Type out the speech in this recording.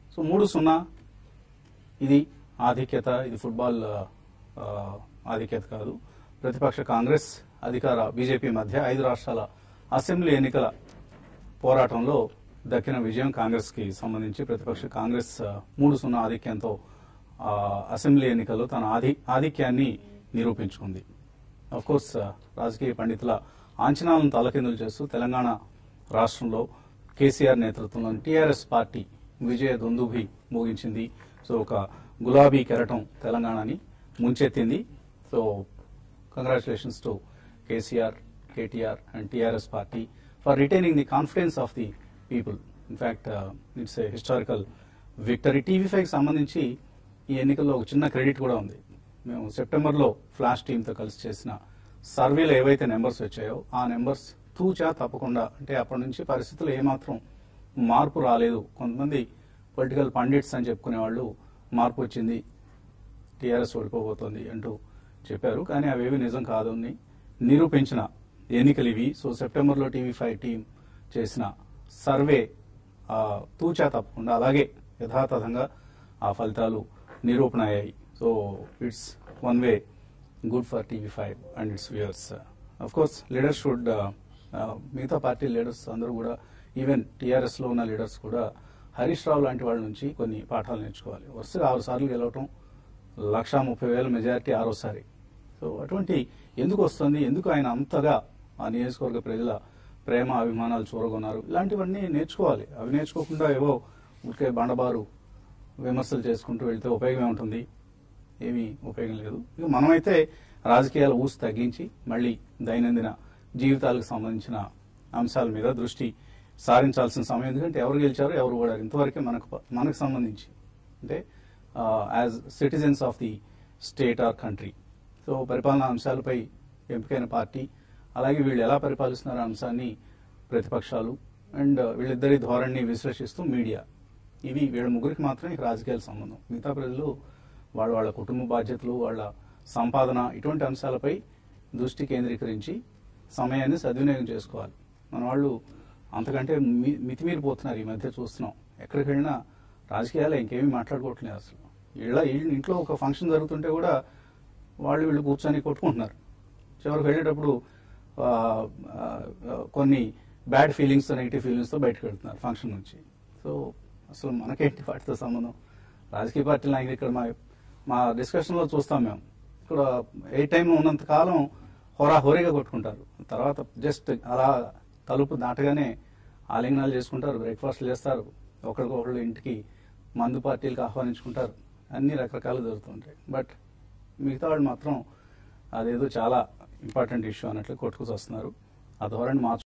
so మూడు సున్నా ఇది ఆధిక్యత ఇది ఫుట్బాల్ ఆ, ఆ, ఆధిక్యత కాదు ప్రతిపక్ష కాంగ్రెస్ అధికార బీజేపీ మధ్య ఐదు రాష్ట్రాల అసెంబ్లీ ఎన్నికల పోరాటంలో దక్కిన విజయం కాంగ్రెస్ కి సంబంధించి ప్రతిపక్ష కాంగ్రెస్ ఆ, మూడు సున్నా ఆధిక్యంతో ఆ, అసెంబ్లీ ఎన్నికల్లో తన ఆధి ఆధిక్యాన్ని నిరూపించుకుంది అఫ్ కోర్స్ రాజకీయ పండితుల అంచనాలను తలకిందులు చేస్తూ తెలంగాణ రాష్ట్రంలో కేసీఆర్ నేతృత్వంలోని టీఆర్ఎస్ పార్టీ విజయ దుందుభి ముగించింది సో ఒక గులాబీ కెరటం తెలంగాణని ముంచెత్తింది so congratulations to KCR KTR and TRS party for retaining the confidence of the people in fact it's a historical victory TV five సంబంధించి ఈ ఎన్నికల్లో ఒక చిన్న క్రెడిట్ కూడా ఉంది మేము సెప్టెంబర్లో ఫ్లాష్ టీంతో కలిసి చేసిన సర్వేలో ఏవైతే నెంబర్స్ వచ్చాయో ఆ నెంబర్స్ తూచా తప్పకుండా అంటే అప్పటి నుంచి పరిస్థితులు ఏమాత్రం మార్పు రాలేదు కొంతమంది పొలిటికల్ పండిట్స్ అని చెప్పుకునే వాళ్ళు మార్పు వచ్చింది టీఆర్ఎస్ ఓడిపోబోతోంది అంటూ చెప్పారు కానీ అవేవి నిజం కాదు అని నిరూపించిన ఎన్నికలు ఇవి సో సెప్టెంబర్లో టీవీ ఫైవ్ టీం చేసిన సర్వే ఆ, తూచా తప్పకుండా అలాగే యథాతథంగా ఆ ఫలితాలు నిరూపణ అయ్యాయి so it's one way good for TV five and its viewers of course leaders should మిగతా పార్టీ లీడర్స్ అందరూ కూడా ఈవెన్ టీఆర్ఎస్ లో ఉన్న లీడర్స్ కూడా హరీష్ రావు లాంటి వాళ్ళ నుంచి కొన్ని పాఠాలు నేర్చుకోవాలి వరుసగా ఆరు సార్లు గెలవటం లక్షా ముప్పై వేల మెజారిటీ ఆరోసారి సో అటువంటి ఎందుకు వస్తుంది ఎందుకు ఆయన అంతగా ఆ నియోజకవర్గ ప్రజల ప్రేమ అభిమానాలు చూరగొన్నారు ఇలాంటివన్నీ నేర్చుకోవాలి అవి నేర్చుకోకుండా ఏవో ఊరికే బండబారు విమర్శలు చేసుకుంటూ వెళ్తే ఉపయోగమే ఉంటుంది ఏమీ ఉపయోగం లేదు ఇక మనమైతే రాజకీయాల ఊసి తగ్గించి మళ్ళీ దైనందిన జీవితాలకు సంబంధించిన అంశాల మీద దృష్టి సారించాల్సిన సమయం ఎందుకంటే ఎవరు గెలిచారో ఎవరు ఓడారు ఇంతవరకే మనకు మనకు సంబంధించి అంటే as citizens of the state or country so పరిపాలనా అంశాలపై ఎంపికైన పార్టీ అలాగే వీళ్ళు ఎలా పరిపాలిస్తున్నారు అంశాన్ని ప్రతిపక్షాలు అండ్ వీళ్ళిద్దరి ధోరణిని విశ్లేషిస్తూ మీడియా ఇవి వీళ్ళ ముగ్గురికి మాత్రమే ఇక రాజకీయాల సంబంధం మిగతా ప్రజలు వాళ్ళ వాళ్ళ కుటుంబ బాధ్యతలు వాళ్ళ సంపాదన ఇటువంటి అంశాలపై దృష్టి కేంద్రీకరించి సమయాన్ని సద్వినియోగం చేసుకోవాలి మన వాళ్ళు అంతకంటే మి- మితిమీరిపోతున్నారు ఈ మధ్య చూస్తున్నాం ఎక్కడికి వెళ్ళినా రాజకీయాలు ఇంకేమీ మాట్లాడుకోవట్లేదు అసలు ఇళ్ళ ఇళ్ళ- ఇంట్లో ఒక ఫంక్షన్ జరుగుతుంటే కూడా వాళ్ళు వీళ్ళు కూర్చొని కొట్టుకుంటున్నారు చివరికి వెళ్ళేటప్పుడు ఆ, ఆ, ఆ, కొన్ని బ్యాడ్ ఫీలింగ్స్ నెగిటివ్ ఫీలింగ్స్తో బయటకు వెళ్తున్నారు ఫంక్షన్ నుంచి సో అసలు మనకేంటి వాటితో సంబంధం రాజకీయ పార్టీలు నాకు ఇక్కడ మా మా డిస్కషన్లో చూస్తాం మేము ఇక్కడ ఏ టైం ఉన్నంత కాలం హోరాహోరీగా కొట్టుకుంటారు తర్వాత జస్ట్ అలా తలుపు దాటగానే ఆలింగనాలు చేసుకుంటారు బ్రేక్ఫాస్ట్ చేస్తారు ఒకరికొకళ్ళు ఇంటికి మందు పార్టీలకు ఆహ్వానించుకుంటారు అన్ని రకరకాలు జరుగుతుంటాయి బట్ మిగతా వాళ్ళు మాత్రం అదేదో చాలా ఇంపార్టెంట్ ఇష్యూ అన్నట్లు కొట్టుకు వస్తున్నారు ఆ ధోరణి మార్చు